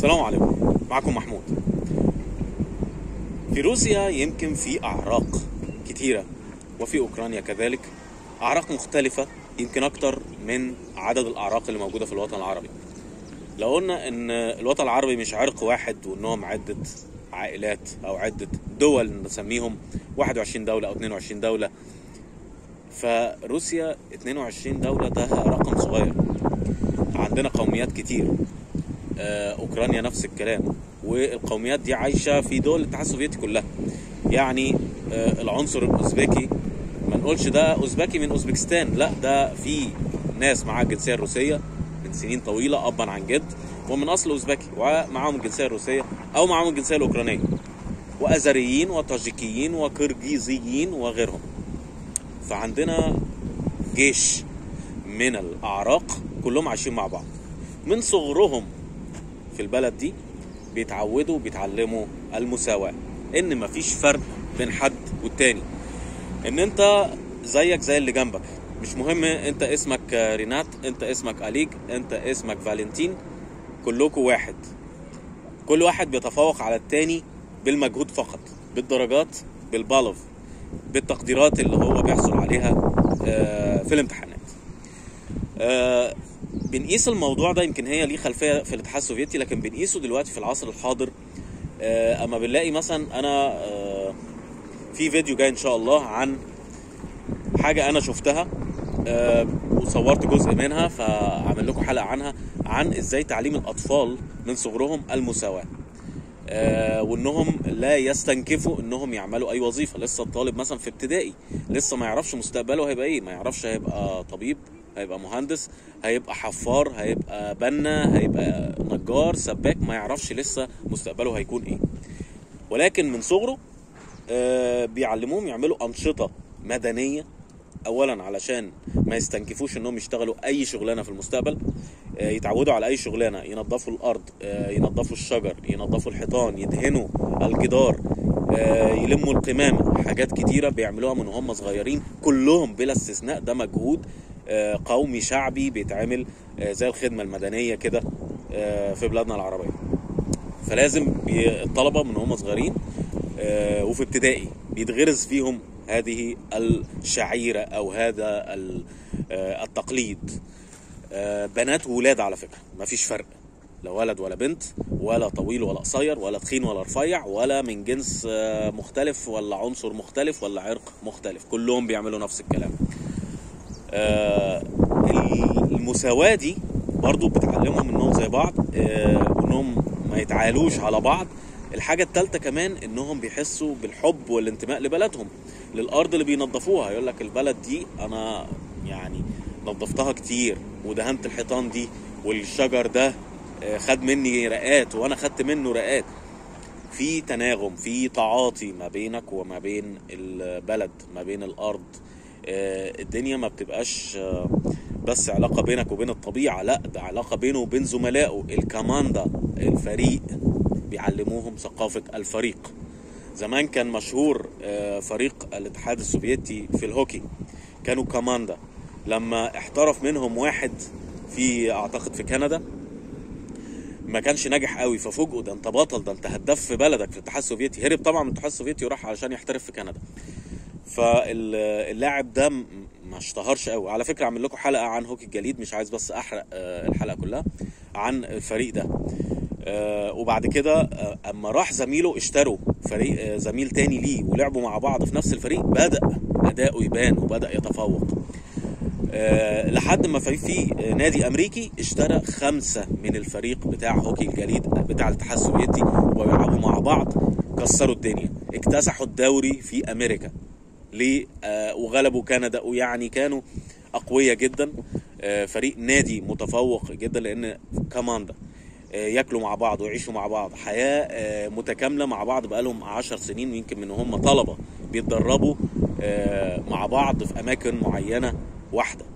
السلام عليكم معكم محمود في روسيا يمكن في أعراق كتيرة وفي أوكرانيا كذلك أعراق مختلفة يمكن أكتر من عدد الأعراق اللي موجودة في الوطن العربي لو قلنا إن الوطن العربي مش عرق واحد وإنهم عدة عائلات أو عدة دول نسميهم 21 دولة أو 22 دولة فروسيا 22 دولة ده رقم صغير عندنا قوميات كتير آه، اوكرانيا نفس الكلام والقوميات دي عايشه في دول الاتحاد السوفيتي كلها يعني آه، العنصر الاوزبكي ما نقولش ده اوزبكي من اوزبكستان لا ده في ناس معاها الجنسيه الروسيه من سنين طويله ابا عن جد ومن اصل اوزبكي ومعاهم الجنسيه الروسيه او معاهم الجنسيه الاوكرانيه وازريين وطاجيكيين وكرجيزيين وغيرهم فعندنا جيش من الاعراق كلهم عايشين مع بعض من صغرهم في البلد دي بيتعودوا بيتعلموا المساواة ان مفيش فرق بين حد والتاني ان انت زيك زي اللي جنبك مش مهم انت اسمك رينات انت اسمك اليج انت اسمك فالنتين كلكم واحد كل واحد بيتفوق على التاني بالمجهود فقط بالدرجات بالبالف بالتقديرات اللي هو بيحصل عليها آه، في الامتحانات آه، بنقيس الموضوع ده يمكن هي ليه خلفيه في الاتحاد السوفيتي لكن بنقيسه دلوقتي في العصر الحاضر آه، اما بنلاقي مثلا انا آه، في فيديو جاي ان شاء الله عن حاجه انا شفتها آه، وصورت جزء منها فاعمل لكم حلقه عنها عن ازاي تعليم الاطفال من صغرهم المساواه آه، وانهم لا يستنكفوا انهم يعملوا اي وظيفه لسه الطالب مثلا في ابتدائي لسه ما يعرفش مستقبله هيبقى ايه ما يعرفش هيبقى طبيب هيبقى مهندس هيبقى حفار هيبقى بنا هيبقى نجار سباك ما يعرفش لسه مستقبله هيكون ايه ولكن من صغره آه، بيعلموهم يعملوا انشطه مدنيه اولا علشان ما يستنكفوش انهم يشتغلوا اي شغلانه في المستقبل آه، يتعودوا على اي شغلانه ينظفوا الارض آه، ينظفوا الشجر ينظفوا الحيطان يدهنوا الجدار آه، يلموا القمامه حاجات كتيره بيعملوها من هم صغيرين كلهم بلا استثناء ده مجهود آه، قومي شعبي بيتعمل آه، زي الخدمه المدنيه كده آه، في بلادنا العربيه فلازم بي- الطلبه من هم صغيرين آه، وفي ابتدائي بيتغرز فيهم هذه الشعيره او هذا ال- آه، التقليد آه، بنات وولاد على فكره مفيش فرق لا ولد ولا بنت ولا طويل ولا قصير ولا تخين ولا رفيع ولا من جنس آه، مختلف ولا عنصر مختلف ولا عرق مختلف كلهم بيعملوا نفس الكلام آه، المساواة دي برضو بتعلمهم انهم زي بعض آه، وانهم ما يتعالوش على بعض الحاجة التالتة كمان انهم بيحسوا بالحب والانتماء لبلدهم للارض اللي بينظفوها يقول لك البلد دي انا يعني نظفتها كتير ودهنت الحيطان دي والشجر ده آه، خد مني رقات وانا خدت منه رقات في تناغم في تعاطي ما بينك وما بين البلد ما بين الارض آه، الدنيا ما بتبقاش آه، بس علاقه بينك وبين الطبيعه لا ده علاقه بينه وبين زملائه الكماندا الفريق بيعلموهم ثقافه الفريق زمان كان مشهور آه، فريق الاتحاد السوفيتي في الهوكي كانوا كماندا لما احترف منهم واحد في اعتقد في كندا ما كانش ناجح قوي ففوجئوا ده انت بطل ده انت هداف في بلدك في الاتحاد السوفيتي هرب طبعا من الاتحاد السوفيتي وراح علشان يحترف في كندا فاللاعب ده م- ما اشتهرش قوي على فكره اعمل لكم حلقه عن هوكي الجليد مش عايز بس احرق آه، الحلقه كلها عن الفريق ده آه، وبعد كده آه، اما راح زميله اشتروا فريق آه، زميل تاني ليه ولعبوا مع بعض في نفس الفريق بدا اداؤه يبان وبدا يتفوق آه، لحد ما في في نادي امريكي اشترى خمسه من الفريق بتاع هوكي الجليد بتاع الاتحاد السوفيتي وبيلعبوا مع بعض كسروا الدنيا اكتسحوا الدوري في امريكا ليه آه، وغلبوا كندا ويعني كانوا اقوياء جدا آه، فريق نادي متفوق جدا لان كماندا آه، ياكلوا مع بعض ويعيشوا مع بعض حياه آه، متكامله مع بعض بقالهم عشر سنين ويمكن من هم طلبه بيتدربوا آه، مع بعض في اماكن معينه واحده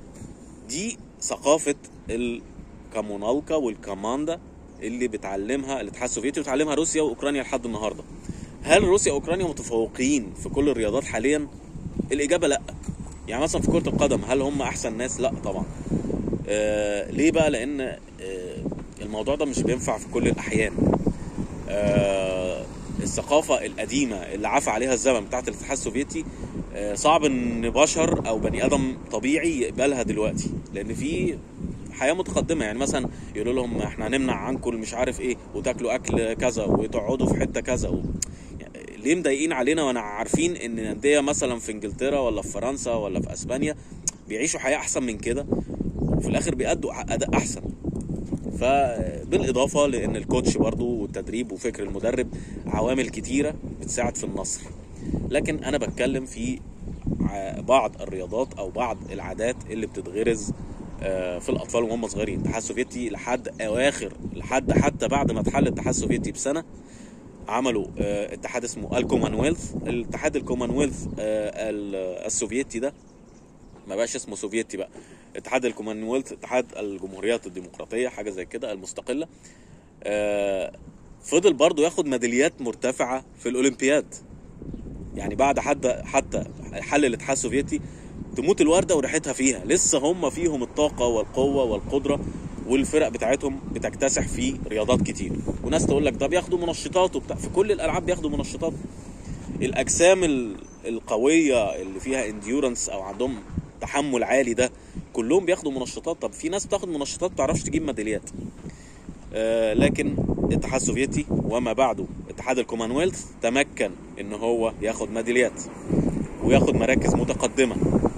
دي ثقافه الكامونالكا والكماندا اللي بتعلمها الاتحاد السوفيتي وتعلمها روسيا واوكرانيا لحد النهارده هل روسيا واوكرانيا متفوقين في كل الرياضات حاليا الاجابه لا يعني مثلا في كره القدم هل هم احسن ناس لا طبعا آه ليه بقى لان آه الموضوع ده مش بينفع في كل الاحيان آه، الثقافه القديمه اللي عفى عليها الزمن بتاعت الاتحاد السوفيتي آه، صعب ان بشر او بني ادم طبيعي يقبلها دلوقتي لان في حياه متقدمه يعني مثلا يقولوا لهم احنا هنمنع عنكم مش عارف ايه وتاكلوا اكل كذا وتقعدوا في حته كذا و... يعني ليه مضايقين علينا وانا عارفين ان الانديه مثلا في انجلترا ولا في فرنسا ولا في اسبانيا بيعيشوا حياه احسن من كده وفي الاخر بيأدوا اداء احسن فبالاضافه لان الكوتش برضو والتدريب وفكر المدرب عوامل كتيره بتساعد في النصر لكن انا بتكلم في ع- بعض الرياضات او بعض العادات اللي بتتغرز آه، في الاطفال وهم صغيرين الاتحاد السوفيتي لحد اواخر لحد حتى بعد ما اتحل الاتحاد السوفيتي بسنه عملوا آه، اتحاد اسمه الكومنولث الاتحاد الكومنولث آه، ال- السوفيتي ده ما بقاش اسمه سوفيتي بقى اتحاد الكومنولث اتحاد الجمهوريات الديمقراطيه حاجه زي كده المستقله آه، فضل برضو ياخد ميداليات مرتفعه في الاولمبياد يعني بعد حد حتى حل الاتحاد السوفيتي تموت الورده وريحتها فيها لسه هم فيهم الطاقه والقوه والقدره والفرق بتاعتهم بتكتسح في رياضات كتير وناس تقول لك ده بياخدوا منشطات وبتاع في كل الالعاب بياخدوا منشطات الاجسام ال- القويه اللي فيها انديورنس او عندهم تحمل عالي ده كلهم بياخدوا منشطات طب في ناس بتاخد منشطات ما تعرفش تجيب ميداليات آه، لكن الاتحاد السوفيتي وما بعده اتحاد الكومنولث تمكن ان هو ياخد ميداليات وياخد مراكز متقدمه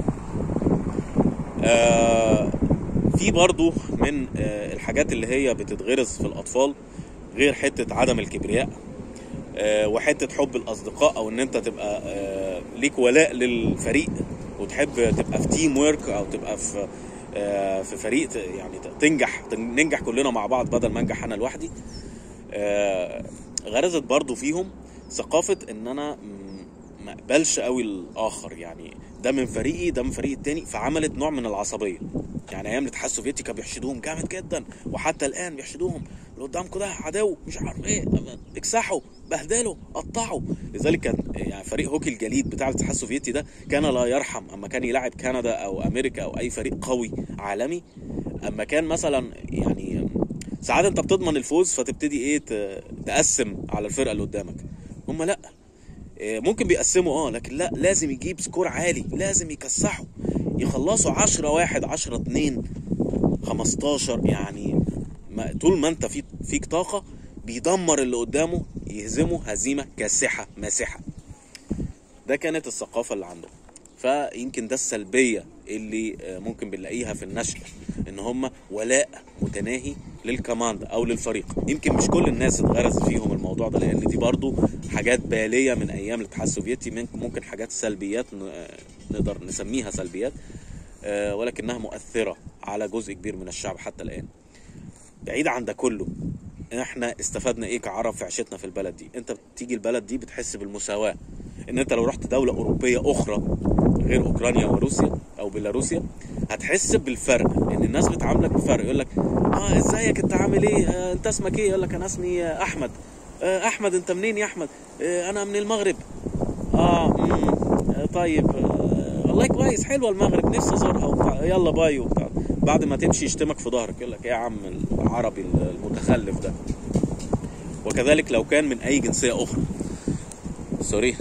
آه، في برضو من آه، الحاجات اللي هي بتتغرز في الاطفال غير حته عدم الكبرياء آه، وحته حب الاصدقاء او ان انت تبقى آه، ليك ولاء للفريق وتحب تبقى في تيم ورك او تبقى في آه، في فريق ت- يعني ت- تنجح تن- ننجح كلنا مع بعض بدل ما انجح انا لوحدي آه، غرزت برضو فيهم ثقافه ان انا م- ما اقبلش قوي الاخر يعني ده من فريقي ده من فريق التاني فعملت نوع من العصبيه يعني ايام الاتحاد السوفيتي كانوا بيحشدوهم جامد جدا وحتى الان بيحشدوهم اللي قدامكم ده عدو مش عارف ايه اكسحوا بهدلوا قطعوا لذلك كان يعني فريق هوكي الجليد بتاع الاتحاد السوفيتي ده كان لا يرحم اما كان يلعب كندا او امريكا او اي فريق قوي عالمي اما كان مثلا يعني ساعات انت بتضمن الفوز فتبتدي ايه ت- تقسم على الفرقه اللي قدامك هم لا إيه، ممكن بيقسموا اه لكن لا لازم يجيب سكور عالي لازم يكسحوا يخلصوا 10 واحد 10 2 15 يعني ما طول ما انت في فيك طاقه بيدمر اللي قدامه يهزمه هزيمه كاسحه ماسحه ده كانت الثقافه اللي عندهم فيمكن ده السلبيه اللي آه، ممكن بنلاقيها في النشل ان هم ولاء متناهي للكماند او للفريق يمكن مش كل الناس اتغرز فيهم الموضوع ده لان دي برضو حاجات باليه من ايام الاتحاد السوفيتي ممكن ممكن حاجات سلبيات ن- آه، نقدر نسميها سلبيات آه، ولكنها مؤثره على جزء كبير من الشعب حتى الان بعيد عن ده كله احنا استفدنا ايه كعرب في عيشتنا في البلد دي انت بتيجي البلد دي بتحس بالمساواة ان انت لو رحت دولة اوروبية اخرى غير اوكرانيا وروسيا او بيلاروسيا هتحس بالفرق ان الناس بتعاملك بفرق يقول لك اه ازيك انت عامل ايه آه انت اسمك ايه يقول لك انا اسمي آه، احمد آه احمد انت منين يا احمد آه انا من المغرب اه مم. آه، طيب آه والله كويس حلوه المغرب نفسي ازورها وبتاع يلا باي وبتاع بعد ما تمشي يشتمك في ظهرك يقول لك ايه يا عم العربي المتخلف ده وكذلك لو كان من اي جنسيه اخرى سوري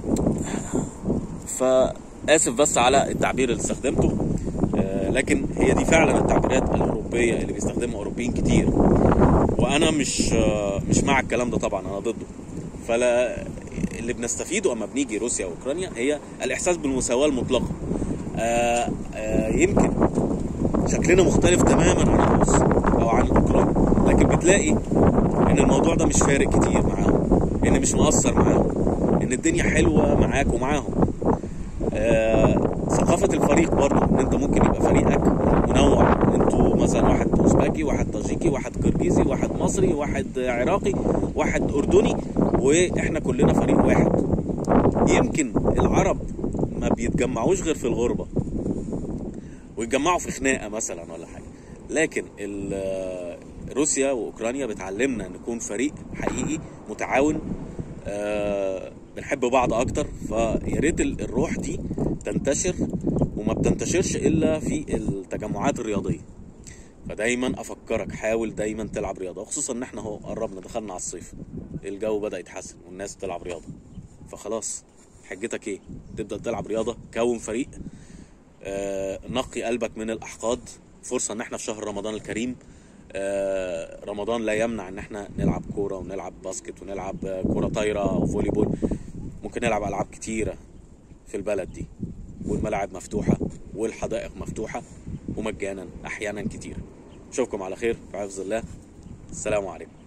فاسف بس على التعبير اللي استخدمته آه، لكن هي دي فعلا التعبيرات الاوروبيه اللي بيستخدمها اوروبيين كتير وانا مش آه، مش مع الكلام ده طبعا انا ضده فلا اللي بنستفيده اما بنيجي روسيا واوكرانيا هي الاحساس بالمساواه المطلقه آه، آه، يمكن شكلنا مختلف تماما عن الروس او عن الاوكران لكن بتلاقي ان الموضوع ده مش فارق كتير معاهم ان مش مؤثر معاهم ان الدنيا حلوه معاك ومعاهم آه، ثقافه الفريق برضه ان انت ممكن يبقى فريقك منوع انتوا مثلا واحد اوزبكي واحد طاجيكي واحد كرجيزي واحد مصري واحد عراقي واحد اردني واحنا كلنا فريق واحد يمكن العرب ما بيتجمعوش غير في الغربه ويتجمعوا في خناقه مثلا ولا حاجه لكن ال- روسيا واوكرانيا بتعلمنا نكون فريق حقيقي متعاون آه، بنحب بعض اكتر فيا ريت ال- الروح دي تنتشر وما بتنتشرش الا في التجمعات الرياضيه فدايما افكر بفكرك حاول دايما تلعب رياضه وخصوصا ان احنا اهو قربنا دخلنا على الصيف الجو بدا يتحسن والناس تلعب رياضه فخلاص حجتك ايه تبدا تلعب رياضه كون فريق آه، نقي قلبك من الاحقاد فرصه ان احنا في شهر رمضان الكريم آه، رمضان لا يمنع ان احنا نلعب كوره ونلعب باسكت ونلعب آه، كوره طايره او فولي بول ممكن نلعب العاب كتيره في البلد دي والملاعب مفتوحه والحدائق مفتوحه ومجانا احيانا كتير اشوفكم على خير في حفظ الله السلام عليكم